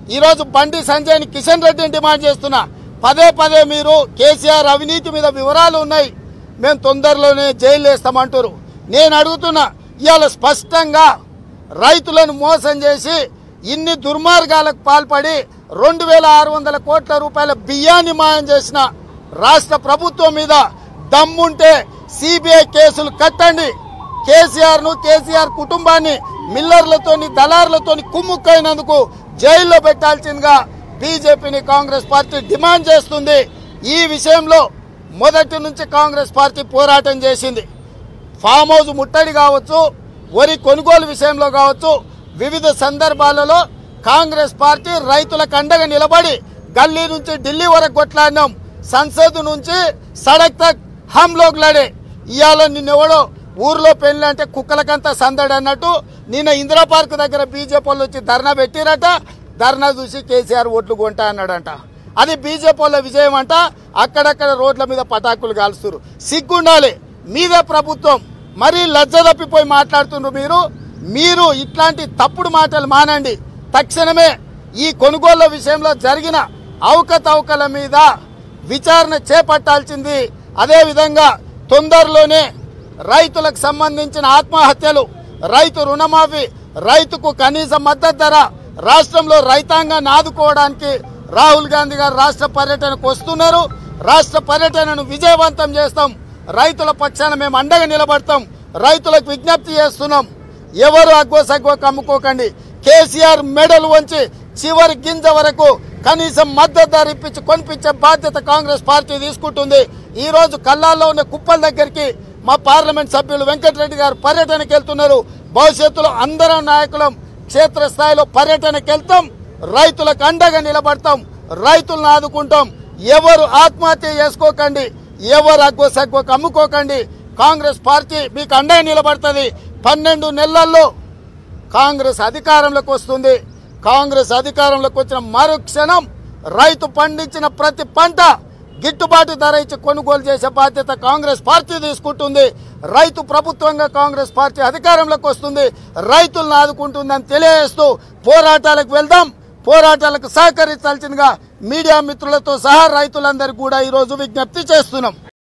ఈరోజు బండి సంజయ్ని కిషన్ రెడ్డిని డిమాండ్ చేస్తున్నా పదే పదే మీరు కేసీఆర్ అవినీతి మీద వివరాలు ఉన్నాయి మేము తొందరలోనే జైలు వేస్తామంటారు నేను అడుగుతున్నా ఇవాళ స్పష్టంగా రైతులను మోసం చేసి ఇన్ని దుర్మార్గాలకు పాల్పడి రెండు వేల ఆరు వందల కోట్ల రూపాయల బియ్యాన్ని మాయం చేసిన రాష్ట్ర ప్రభుత్వం మీద దమ్ముంటే సిబిఐ కేసులు కట్టండి కేసీఆర్ ను కేసీఆర్ కుటుంబాన్ని మిల్లర్లతోని దళారులతోని కుమ్ముక్కైనందుకు జైల్లో పెట్టాల్సిందిగా బీజేపీని కాంగ్రెస్ పార్టీ డిమాండ్ చేస్తుంది ఈ విషయంలో మొదటి నుంచి కాంగ్రెస్ పార్టీ పోరాటం చేసింది ఫామ్ హౌస్ ముట్టడి కావచ్చు వరి కొనుగోలు విషయంలో కావచ్చు వివిధ సందర్భాలలో కాంగ్రెస్ పార్టీ రైతులకు అండగా నిలబడి గల్లీ నుంచి ఢిల్లీ వరకు కొట్లాడినాం సంసద్ నుంచి సడక్ తక్ హమ్ లోగ్ లడే ఇవాళ నిన్నెవడో ఊర్లో పెళ్లి అంటే కుక్కలకంతా సందడి అన్నట్టు నిన్న ఇందిరా పార్క్ దగ్గర బీజేపీ వాళ్ళు వచ్చి ధర్నా పెట్టిరట ధర్నా చూసి కేసీఆర్ ఓట్లు కొంటా అన్నాడంట అది బీజేపీ వాళ్ళ విజయం అంట అక్కడక్కడ రోడ్ల మీద పటాకులు కాల్స్తున్నారు సిగ్గుండాలి మీదే ప్రభుత్వం మరీ లజ్జ తప్పిపోయి మాట్లాడుతున్నారు మీరు మీరు ఇట్లాంటి తప్పుడు మాటలు మానండి తక్షణమే ఈ కొనుగోళ్ల విషయంలో జరిగిన అవకతవకల మీద విచారణ చేపట్టాల్సింది అదేవిధంగా తొందరలోనే రైతులకు సంబంధించిన ఆత్మహత్యలు రైతు రుణమాఫీ రైతుకు కనీస మద్దతు ధర రాష్ట్రంలో రైతాంగాన్ని ఆదుకోవడానికి రాహుల్ గాంధీ గారు రాష్ట్ర పర్యటనకు వస్తున్నారు రాష్ట్ర పర్యటనను విజయవంతం చేస్తాం రైతుల పక్షాన మేము అండగా నిలబడతాం రైతులకు విజ్ఞప్తి చేస్తున్నాం ఎవరు అగ్గో సగ్గో కమ్ముకోకండి కేసీఆర్ మెడలు వంచి చివరి గింజ వరకు కనీసం మద్దతు ధర ఇప్పించి కొనిపించే బాధ్యత కాంగ్రెస్ పార్టీ తీసుకుంటుంది ఈ రోజు కల్లాల్లో ఉన్న కుప్పల దగ్గరికి మా పార్లమెంట్ సభ్యులు వెంకటరెడ్డి గారు పర్యటనకు వెళ్తున్నారు భవిష్యత్తులో అందరం నాయకులం క్షేత్రస్థాయిలో పర్యటనకు వెళ్తాం రైతులకు అండగా నిలబడతాం రైతులను ఆదుకుంటాం ఎవరు ఆత్మహత్య చేసుకోకండి ఎవరు అగ్గో సగ్గోకు అమ్ముకోకండి కాంగ్రెస్ పార్టీ మీకు అండగా నిలబడుతుంది పన్నెండు నెలల్లో కాంగ్రెస్ అధికారంలోకి వస్తుంది కాంగ్రెస్ అధికారంలోకి వచ్చిన మరుక్షణం రైతు పండించిన ప్రతి పంట గిట్టుబాటు ధర ఇచ్చి కొనుగోలు చేసే బాధ్యత కాంగ్రెస్ పార్టీ తీసుకుంటుంది రైతు ప్రభుత్వంగా కాంగ్రెస్ పార్టీ అధికారంలోకి వస్తుంది రైతులను ఆదుకుంటుందని తెలియజేస్తూ పోరాటాలకు వెళ్దాం పోరాటాలకు సహకరించాల్సిందిగా మీడియా మిత్రులతో సహా రైతులందరికీ కూడా ఈరోజు విజ్ఞప్తి చేస్తున్నాం